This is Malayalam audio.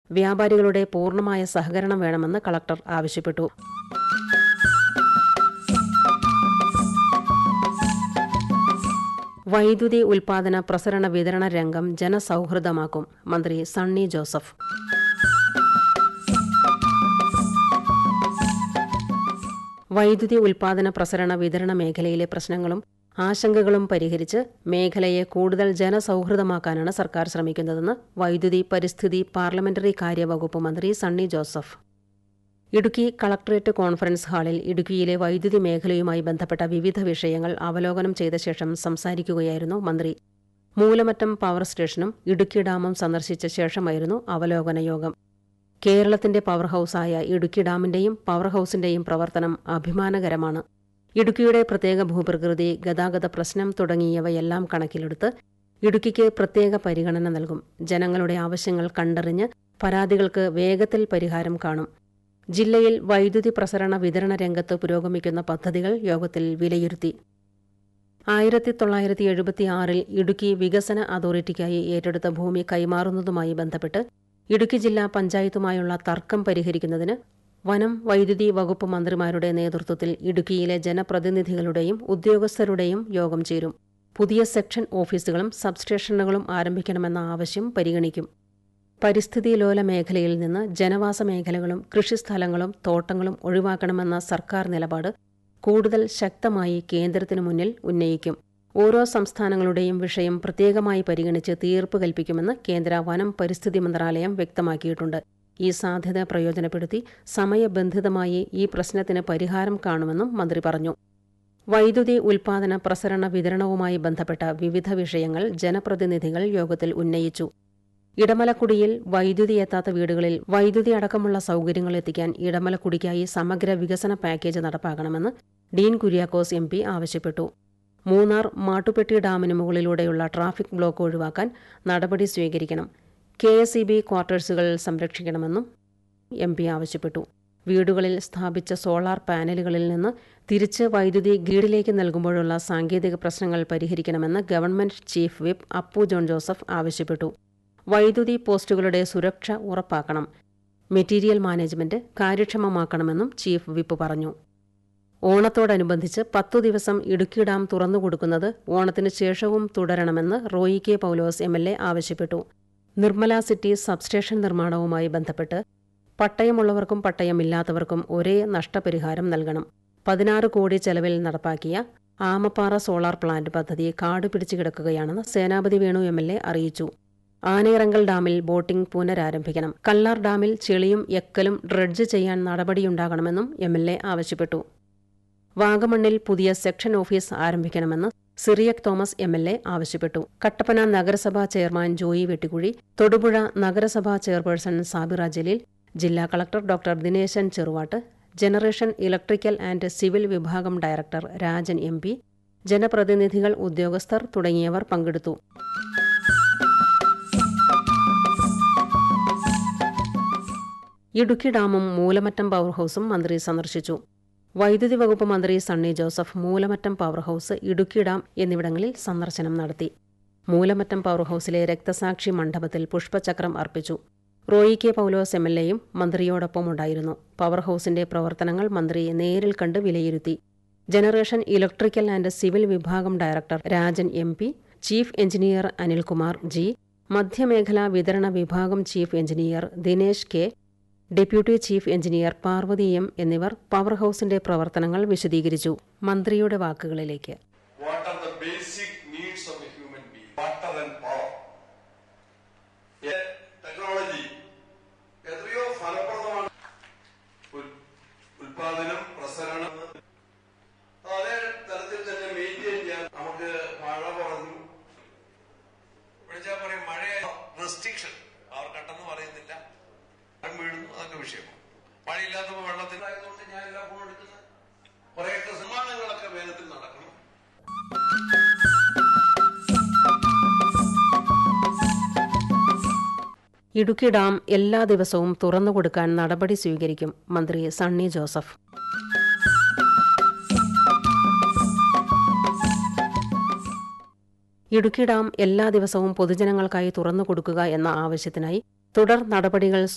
വ്യാപാരികളുടെ പൂർണ്ണമായ സഹകരണം വേണമെന്ന് കളക്ടർ ആവശ്യപ്പെട്ടു വൈദ്യുതി ഉൽപാദന പ്രസരണ വിതരണ രംഗം ജനസൗഹൃദമാക്കും മന്ത്രി സണ്ണി ജോസഫ് വൈദ്യുതി ഉൽപാദന പ്രസരണ വിതരണ മേഖലയിലെ പ്രശ്നങ്ങളും ആശങ്കകളും പരിഹരിച്ച് മേഖലയെ കൂടുതൽ ജനസൗഹൃദമാക്കാനാണ് സർക്കാർ ശ്രമിക്കുന്നതെന്ന് വൈദ്യുതി പരിസ്ഥിതി പാർലമെന്ററി കാര്യ വകുപ്പ് മന്ത്രി സണ്ണി ജോസഫ് ഇടുക്കി കളക്ടറേറ്റ് കോൺഫറൻസ് ഹാളിൽ ഇടുക്കിയിലെ വൈദ്യുതി മേഖലയുമായി ബന്ധപ്പെട്ട വിവിധ വിഷയങ്ങൾ അവലോകനം ചെയ്ത ശേഷം സംസാരിക്കുകയായിരുന്നു മന്ത്രി മൂലമറ്റം പവർ സ്റ്റേഷനും ഇടുക്കി ഡാമും സന്ദർശിച്ച ശേഷമായിരുന്നു അവലോകന യോഗം കേരളത്തിന്റെ പവർ ഹൌസായ ഇടുക്കി ഡാമിന്റെയും പവർ ഹൌസിന്റെയും പ്രവർത്തനം അഭിമാനകരമാണ് ഇടുക്കിയുടെ പ്രത്യേക ഭൂപ്രകൃതി ഗതാഗത പ്രശ്നം തുടങ്ങിയവയെല്ലാം കണക്കിലെടുത്ത് ഇടുക്കിക്ക് പ്രത്യേക പരിഗണന നൽകും ജനങ്ങളുടെ ആവശ്യങ്ങൾ കണ്ടറിഞ്ഞ് പരാതികൾക്ക് വേഗത്തിൽ പരിഹാരം കാണും ജില്ലയിൽ വൈദ്യുതി പ്രസരണ വിതരണ രംഗത്ത് പുരോഗമിക്കുന്ന പദ്ധതികൾ യോഗത്തിൽ വിലയിരുത്തി ആയിരത്തി തൊള്ളായിരത്തി എഴുപത്തിയാറിൽ ഇടുക്കി വികസന അതോറിറ്റിക്കായി ഏറ്റെടുത്ത ഭൂമി കൈമാറുന്നതുമായി ബന്ധപ്പെട്ട് ഇടുക്കി ജില്ലാ പഞ്ചായത്തുമായുള്ള തർക്കം പരിഹരിക്കുന്നതിന് വനം വൈദ്യുതി വകുപ്പ് മന്ത്രിമാരുടെ നേതൃത്വത്തിൽ ഇടുക്കിയിലെ ജനപ്രതിനിധികളുടെയും ഉദ്യോഗസ്ഥരുടെയും യോഗം ചേരും പുതിയ സെക്ഷൻ ഓഫീസുകളും സബ്സ്റ്റേഷനുകളും ആരംഭിക്കണമെന്ന ആവശ്യം പരിഗണിക്കും പരിസ്ഥിതി ലോല മേഖലയിൽ നിന്ന് ജനവാസ മേഖലകളും കൃഷിസ്ഥലങ്ങളും തോട്ടങ്ങളും ഒഴിവാക്കണമെന്ന സർക്കാർ നിലപാട് കൂടുതൽ ശക്തമായി കേന്ദ്രത്തിനു മുന്നിൽ ഉന്നയിക്കും ഓരോ സംസ്ഥാനങ്ങളുടെയും വിഷയം പ്രത്യേകമായി പരിഗണിച്ച് തീർപ്പ് കൽപ്പിക്കുമെന്ന് കേന്ദ്ര വനം പരിസ്ഥിതി മന്ത്രാലയം വ്യക്തമാക്കിയിട്ടുണ്ട് ഈ സാധ്യത പ്രയോജനപ്പെടുത്തി സമയബന്ധിതമായി ഈ പ്രശ്നത്തിന് പരിഹാരം കാണുമെന്നും മന്ത്രി പറഞ്ഞു വൈദ്യുതി ഉൽപാദന പ്രസരണ വിതരണവുമായി ബന്ധപ്പെട്ട വിവിധ വിഷയങ്ങൾ ജനപ്രതിനിധികൾ യോഗത്തിൽ ഉന്നയിച്ചു ഇടമലക്കുടിയിൽ വൈദ്യുതി എത്താത്ത വീടുകളിൽ വൈദ്യുതി അടക്കമുള്ള സൗകര്യങ്ങൾ എത്തിക്കാൻ ഇടമലക്കുടിക്കായി സമഗ്ര വികസന പാക്കേജ് നടപ്പാക്കണമെന്ന് ഡീൻ കുര്യാക്കോസ് എം ആവശ്യപ്പെട്ടു മൂന്നാർ മാട്ടുപ്പെട്ടി ഡാമിന് മുകളിലൂടെയുള്ള ട്രാഫിക് ബ്ലോക്ക് ഒഴിവാക്കാൻ നടപടി സ്വീകരിക്കണം കെ എസ് ഇ ബി ക്വാർട്ടേഴ്സുകൾ സംരക്ഷിക്കണമെന്നും എം പി ആവശ്യപ്പെട്ടു വീടുകളിൽ സ്ഥാപിച്ച സോളാർ പാനലുകളിൽ നിന്ന് തിരിച്ച് വൈദ്യുതി ഗ്രിഡിലേക്ക് നൽകുമ്പോഴുള്ള സാങ്കേതിക പ്രശ്നങ്ങൾ പരിഹരിക്കണമെന്ന് government chief whip Appu John Joseph ആവശ്യപ്പെട്ടു വൈദ്യുതി പോസ്റ്റുകളുടെ സുരക്ഷ ഉറപ്പാക്കണം മെറ്റീരിയൽ മാനേജ്മെന്റ് കാര്യക്ഷമമാക്കണമെന്നും ചീഫ് വിപ്പ് പറഞ്ഞു ഓണത്തോടനുബന്ധിച്ച് പത്തു ദിവസം ഇടുക്കി ഡാം തുറന്നുകൊടുക്കുന്നത് ഓണത്തിന് ശേഷവും തുടരണമെന്ന് Roy K Paulose M L A ആവശ്യപ്പെട്ടു നിർമ്മല സിറ്റി സബ്സ്റ്റേഷൻ നിർമ്മാണവുമായി ബന്ധപ്പെട്ട് പട്ടയമുള്ളവർക്കും പട്ടയമില്ലാത്തവർക്കും ഒരേ നഷ്ടപരിഹാരം നൽകണം പതിനാറ് കോടി ചെലവിൽ നടപ്പാക്കിയ ആമപ്പാറ സോളാർ പ്ലാന്റ് പദ്ധതി കാട് പിടിച്ചു കിടക്കുകയാണെന്ന് Senapathy Venu M L A അറിയിച്ചു ആനയിറങ്കൽ ഡാമിൽ ബോട്ടിംഗ് പുനരാരംഭിക്കണം കല്ലാർ ഡാമിൽ ചെളിയും എക്കലും ഡ്രഡ്ജ് ചെയ്യാൻ നടപടിയുണ്ടാകണമെന്നും എം എൽ എ ആവശ്യപ്പെട്ടു വാഗമണ്ണിൽ പുതിയ സെക്ഷൻ ഓഫീസ് ആരംഭിക്കണമെന്ന് Cyriac Thomas M L A ആവശ്യപ്പെട്ടു കട്ടപ്പന നഗരസഭാ ചെയർമാൻ ജോയി വെട്ടിക്കുഴി തൊടുപുഴ നഗരസഭാ ചെയർപേഴ്സൺ സാബിറ ജലീൽ ജില്ലാ collector doctor Dineshan Cheruvatt generation electrical and civil വിഭാഗം ഡയറക്ടർ രാജൻ എം പി ജനപ്രതിനിധികൾ ഉദ്യോഗസ്ഥർ തുടങ്ങിയവർ പങ്കെടുത്തു ഇടുക്കി ഡാമും മൂലമറ്റം പവർ ഹൌസും മന്ത്രി സന്ദർശിച്ചു വൈദ്യുതി വകുപ്പ് മന്ത്രി Sunny Joseph Moolamattom power house Idukki dam എന്നിവിടങ്ങളിൽ സന്ദർശനം നടത്തി മൂലമറ്റം പവർ ഹൌസിലെ രക്തസാക്ഷി മണ്ഡപത്തിൽ പുഷ്പചക്രം അർപ്പിച്ചു Roy K Paulose M L എയും മന്ത്രിയോടൊപ്പം ഉണ്ടായിരുന്നു പവർ ഹൌസിന്റെ പ്രവർത്തനങ്ങൾ മന്ത്രി നേരിൽ കണ്ട് വിലയിരുത്തി ജനറേഷൻ ഇലക്ട്രിക്കൽ ആൻഡ് സിവിൽ വിഭാഗം director Rajan M P chief engineer Anilkumar G മധ്യമേഖലാ വിതരണ വിഭാഗം chief engineer Dinesh K deputy chief engineer Parvathi M എന്നിവർ പവർ ഹൌസിന്റെ പ്രവർത്തനങ്ങൾ വിശദീകരിച്ചു മന്ത്രിയുടെ വാക്കുകളിലേക്ക് What are the basic needs of a human being? Water and power. Technology എത്രയോ ഫലപ്രദമാണ് ഉൽ- ഉൽപാദനം പ്രസരണം അതേ തരത്തിൽ തന്നെ മെയിൻറ്റെയിൻ ചെയ്യാൻ നമുക്ക് മഴ കുറഞ്ഞു വിളിച്ചാൽ പറയും മഴ റെസ്ട്രിക്ഷൻ അവർ കട്ടെന്ന് പറയുന്നില്ല മഴ വീഴുന്നു അതൊക്കെ വിഷയമാണ് മഴയില്ലാത്തപ്പോൾ വെള്ളത്തിലായതുകൊണ്ട് ഞാൻ എല്ലാ ഫോൺ എടുക്കുന്നത് കുറേയൊക്കെ സമ്മാനങ്ങളൊക്കെ വേഗത്തിൽ നടക്കണം ഇടുക്കി ഡാം എല്ലാ ദിവസവും തുറന്നുകൊടുക്കാൻ നടപടി സ്വീകരിക്കും മന്ത്രി സണ്ണി ജോസഫ് ഇടുക്കി ഡാം എല്ലാ ദിവസവും പൊതുജനങ്ങൾക്കായി തുറന്നുകൊടുക്കുക എന്ന ആവശ്യത്തിനായി തുടർ നടപടികൾ